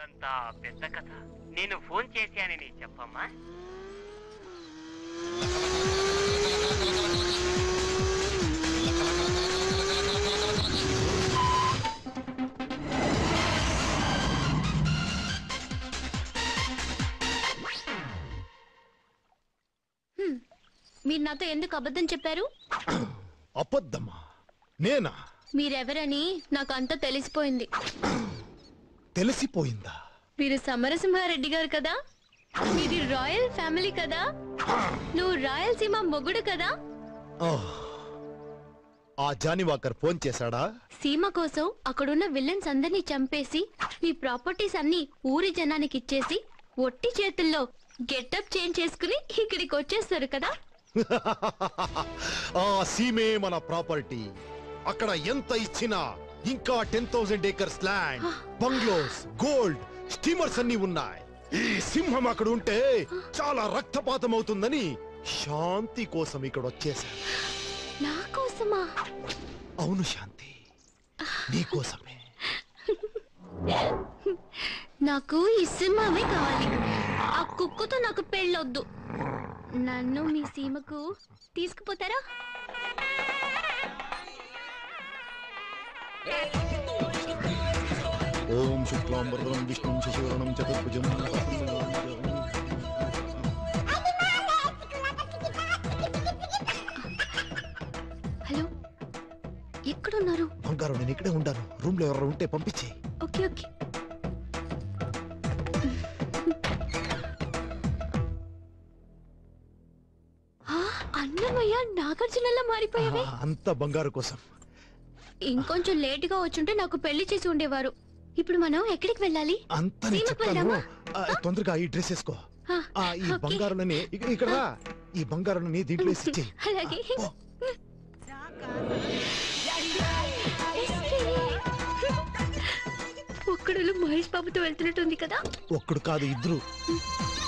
అదంతా పెద్ద కథ నేను ఫోన్ చేశానని చెప్పమ్మా మీరు నాతో ఎందుకు అబద్ధం చెప్పారు అబద్ధమా నేనా మీరెవరని నాకు అంతా తెలిసిపోయింది తెలిసిపోయిందా మీరు సమరసింహారెడ్డి గారు కదా మీది రాయల్ ఫ్యామిలీ కదా నువ్వు రాయలసీమ మొగుడు కదా ఆహ్. ఆ జానివాకర్ ఫోన్ చేశాడా సీమ కోసం అక్కడున్న విలన్స్ అందరినీ చంపేసి మీ ప్రాపర్టీస్ అన్ని ఊరి జనానికి ఇచ్చేసి ఒట్టి చేతుల్లో గెటప్ చేంజ్ చేసుకుని ఇక్కడికి వచ్చేస్తారు కదా ఆ సీమే మన ప్రాపర్టీ అక్కడ ఎంత ఇచ్చినా ఇంకా ten thousand acres land bungalows gold steamers అన్ని ఉన్నాయి ఈ సింహం అక్కడ ఉంటే చాలా రక్తపాతం అవుతుందని శాంతి కోసం ఇక్కడ వచ్చేసాను నా కోసమా అవును శాంతి నీకోసమే నాకు ఈ సింహమే కావాలి ఆ కుక్కతో నాకు పెళ్ళొద్దు నన్ను మీ సీమకు తీసుకుపోతారా ఓం శుక్లాంబరం విష్ణుం శశివరణం చతుర్భుజం హలో ఎక్కడున్నారు బంగారం నేను ఇక్కడే ఉంటాను రూమ్ లో ఎవరు ఉంటే పంపించే ఓకే ఓకే ఆ, అన్నమయ్య నాగార్జునలా మారిపోయావే అంత బంగారు కోసం ఇంకొంచెం లేటుగా వచ్చుంటే నాకు పెళ్లి చేసి ఉండేవారు ఇప్పుడు మనం ఎక్కడికి వెళ్ళాలి అంత నేను సీమకు చెప్తాను వెళ్దామా? ఆ, తొందరగా ఈ డ్రెస్ వేసుకో ఆ, ఆ ఈ ఓకే. బంగారాలని ఇక- ఇక్కడ రా. ఈ బంగారాలని దీంట్లో వేసి ఇచ్చేయ్. అలాగే పో. ఒక్కడులో మహేష్ బాబుతో వెళ్తున్నట్టుంది కదా ఒక్కడు కాదు ఇద్దరు